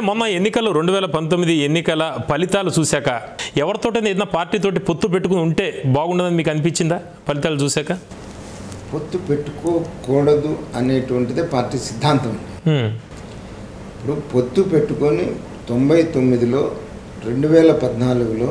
అంటే మొన్న ఎన్నికలు రెండు వేల పంతొమ్మిది ఎన్నికల ఫలితాలు చూశాక ఎవరితోటైనా ఏదైనా పార్టీతోటి పొత్తు పెట్టుకుని ఉంటే బాగుండదని మీకు అనిపించిందా ఫలితాలు చూశాక పొత్తు పెట్టుకోకూడదు అనేటువంటిదే పార్టీ సిద్ధాంతం హ్మ్. ఇప్పుడు పొత్తు పెట్టుకొని తొంభై తొమ్మిదిలో రెండు వేల పద్నాలుగులో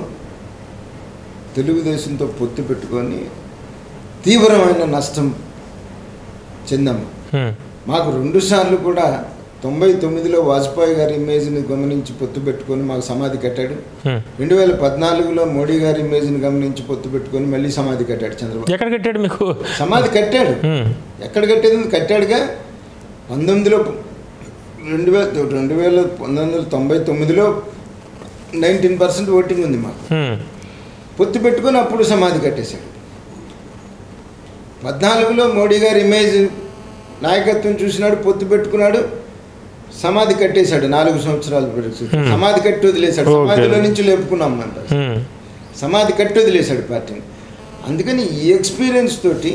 తెలుగుదేశంతో పొత్తు పెట్టుకొని తీవ్రమైన నష్టం చెందాము హ్మ్. మాకు రెండుసార్లు కూడా తొంభై తొమ్మిదిలో వాజ్పేయి గారి ఇమేజ్ని గమనించి పొత్తు పెట్టుకొని మాకు సమాధి కట్టాడు హ్మ్. రెండు వేల పద్నాలుగులో మోడీ గారి ఇమేజ్ని గమనించి పొత్తు పెట్టుకొని మళ్ళీ సమాధి కట్టాడు చంద్రబాబు ఎక్కడ కట్టాడు మీకు సమాధి కట్టాడు హ్మ్. ఎక్కడ కట్టేది ఉంది? కట్టాడుగా పంతొమ్మిదిలో రెండు వేల రెండు వేల పంతొమ్మిది వందల తొంభై తొమ్మిదిలో నైన్టీన్ పర్సెంట్ ఓటింగ్ ఉంది మాకు హ్మ్. పొత్తు పెట్టుకొని అప్పుడు సమాధి కట్టేశాడు పద్నాలుగులో మోడీ గారి ఇమేజ్ నాయకత్వం చూసినాడు పొత్తు పెట్టుకున్నాడు సమాధి కట్టేశాడు నాలుగు సంవత్సరాలు పరిస్థితి Hmm. సమాధి కట్టి వదిలేశాడు Okay. సమాధిలో నుంచి లేపుకున్నాం అంటారు హ్మ్. సమాధి కట్టి వదిలేశాడు పార్టీని అందుకని ఈ ఎక్స్పీరియన్స్ తోటి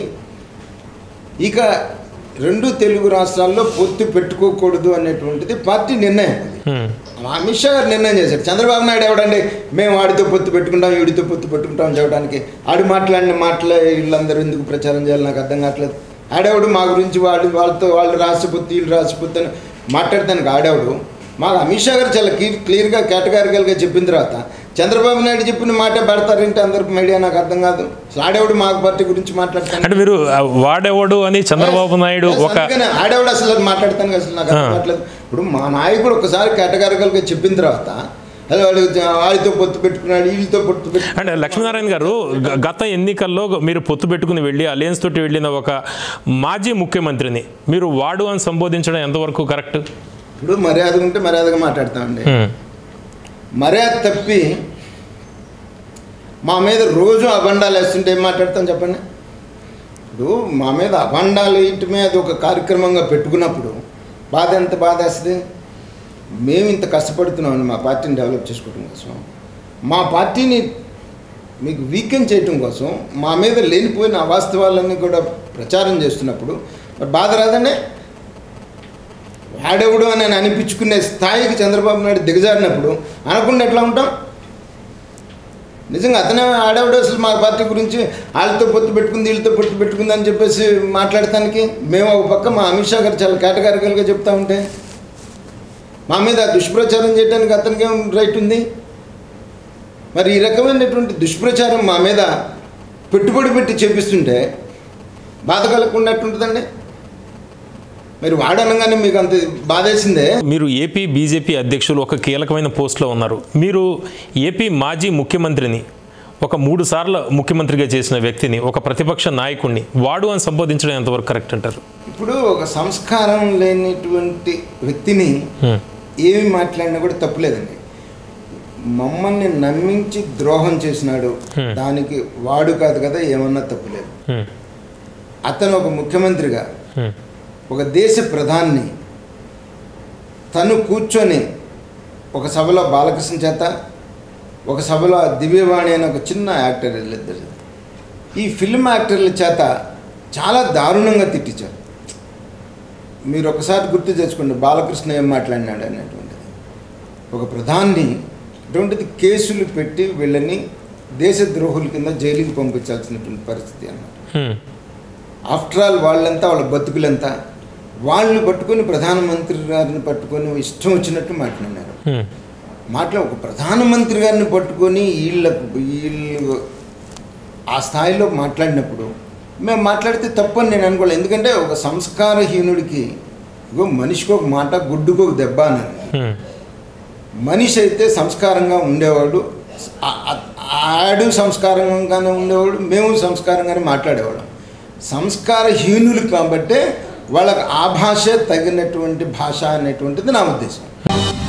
ఇక రెండు తెలుగు రాష్ట్రాల్లో పొత్తు పెట్టుకోకూడదు అనేటువంటిది పార్టీ నిర్ణయం అది హ్మ్. అమిత్ షా గారు నిర్ణయం చేశాడు చంద్రబాబు నాయుడు ఎవడండి మేము వాడితో పొత్తు పెట్టుకుంటాం వీడితో పొత్తు పెట్టుకుంటాం చెప్పడానికి ఆడు మాట్లాడిన మాటలే వీళ్ళందరూ ఎందుకు ప్రచారం చేయాలి నాకు అర్థం కావట్లేదు ఆడేవాడు మా గురించి వాళ్ళు వాళ్ళతో వాళ్ళు రాసిపోతే వీళ్ళు రాసిపోతే అని మాట్లాడతానికి ఆడేవాడు మాకు అమిత్ షా గారు చాలా క్లియర్ క్లియర్గా కేటగారికల్గా చెప్పిన తర్వాత చంద్రబాబు నాయుడు చెప్పిన మాట పెడతారేంటి అందరికి మీడియా నాకు అర్థం కాదు అసలు ఆడేవాడు మా పార్టీ గురించి మాట్లాడతాను అంటే మీరు ఆ, వాడేవాడు అని చంద్రబాబు నాయుడు Yes, ఒక అందుకనే ఆడేవాడు అసలు అది మాట్లాడతాను అసలు నాకు అర్థం ఆ. కావట్లేదు ఇప్పుడు మా నాయకుడు ఒకసారి కేటగారికల్గా చెప్పిన తర్వాత అదే వాడు వాడితో పొత్తు పెట్టుకున్నాడు వీళ్ళతో పొత్తు పెట్టు అంటే లక్ష్మీనారాయణ గారు గ- గత ఎన్నికల్లో మీరు పొత్తు పెట్టుకుని వెళ్ళి అలయన్స్ తోటి వెళ్ళిన ఒక మాజీ ముఖ్యమంత్రిని మీరు వాడు అని సంబోధించడం ఎంతవరకు కరెక్ట్ ఇప్పుడు మర్యాద ఉంటే మర్యాదగా మాట్లాడతామండి హ్మ్. మర్యాద తప్పి మా మీద రోజు అబండాలు వేస్తుంటే ఏం మాట్లాడతాం చెప్పండి ఇప్పుడు మా మీద అబండాలు ఇంటి మీద ఒక కార్యక్రమంగా పెట్టుకున్నప్పుడు బాధ ఎంత బాధ వేస్తుంది మేము ఇంత కష్టపడుతున్నామండి మా పార్టీని డెవలప్ చేసుకోవడం కోసం మా పార్టీని మీకు వీకెండ్ చేయటం కోసం మా మీద లేనిపోయిన అవాస్తవాలన్నీ కూడా ప్రచారం చేస్తున్నప్పుడు మరి బాధ రాదండి వాడెవడు అని నేను అనిపించుకునే స్థాయికి చంద్రబాబు నాయుడు దిగజారినప్పుడు అనకుండా ఎట్లా ఉంటాం నిజంగా అతనే ఆడేవాడు అసలు మా పార్టీ గురించి వాళ్ళతో పొత్తు పెట్టుకుంది వీళ్ళతో పొత్తు పెట్టుకుంది అని చెప్పేసి మాట్లాడటానికి మేము ఒక పక్క మా అమిత్ షా గారు చాలా కేటగారికల్గా చెప్తా ఉంటే మా మీద దుష్ప్రచారం చేయడానికి అతనికి ఏం రైట్ ఉంది మరి ఈ రకమైనటువంటి దుష్ప్రచారం మా మీద పెట్టుబడి పెట్టి చేపిస్తుంటే బాధ కలగకుండా ఎట్టుంటుందండి మరి వాడనగానే మీకు అంత బాధేసిందే మీరు ఏపీ బీజేపీ అధ్యక్షులు ఒక కీలకమైన పోస్ట్లో ఉన్నారు మీరు ఏపీ మాజీ ముఖ్యమంత్రిని ఒక మూడు సార్లు ముఖ్యమంత్రిగా చేసిన వ్యక్తిని ఒక ప్రతిపక్ష నాయకుడిని వాడు అని సంబోధించడం ఎంతవరకు కరెక్ట్ అంటారు ఇప్పుడు ఒక సంస్కారం లేనిటువంటి వ్యక్తిని హ్మ్. ఏమి మాట్లాడినా కూడా తప్పులేదండి మమ్మల్ని నమ్మించి ద్రోహం చేసినాడు Hmm. దానికి వాడు కాదు కదా ఏమన్నా తప్పులేదు హ్మ్. అతను ఒక ముఖ్యమంత్రిగా హ్మ్. ఒక దేశ ప్రధాన్ని తను కూర్చొని ఒక సభలో బాలకృష్ణ చేత ఒక సభలో దివ్యవాణి అనే ఒక చిన్న యాక్టర్ వీళ్ళిద్దరు ఈ ఫిల్మ్ యాక్టర్ల చేత చాలా దారుణంగా తిట్టించారు మీరు ఒకసారి గుర్తు తెచ్చుకోండి బాలకృష్ణ ఏం మాట్లాడినాడు అనేటువంటిది ఒక ప్రధాన్ని అటువంటిది కేసులు పెట్టి వీళ్ళని దేశద్రోహుల కింద జైలుకి పంపించాల్సినటువంటి పరిస్థితి అన్నమాట హ్మ్. ఆఫ్టర్ ఆల్ వాళ్ళంతా వాళ్ళ బతుకులంతా వాళ్ళని పట్టుకొని ప్రధానమంత్రి గారిని పట్టుకొని ఇష్టం వచ్చినట్టు మాట్లాడినారు హ్మ్. మాట్లా ఒక ప్రధానమంత్రి గారిని పట్టుకొని వీళ్ళకు వీళ్ళు ఆ స్థాయిలో మాట్లాడినప్పుడు మేము మాట్లాడితే తప్పు అని నేను అనుకోలేదు ఎందుకంటే ఒక సంస్కారహీనుడికి ఇగో మనిషికి ఒక మాట గుడ్డుకు ఒక దెబ్బ అన్నారు హ్మ్. మనిషి అయితే సంస్కారంగా ఉండేవాడు ఆ- ఆ- ఆడు సంస్కారంగానే ఉండేవాడు మేము సంస్కారంగానే మాట్లాడేవాళ్ళం సంస్కారహీనులు కాబట్టే వాళ్ళకి ఆ భాషే తగినటువంటి భాష అనేటువంటిది నా ఉద్దేశం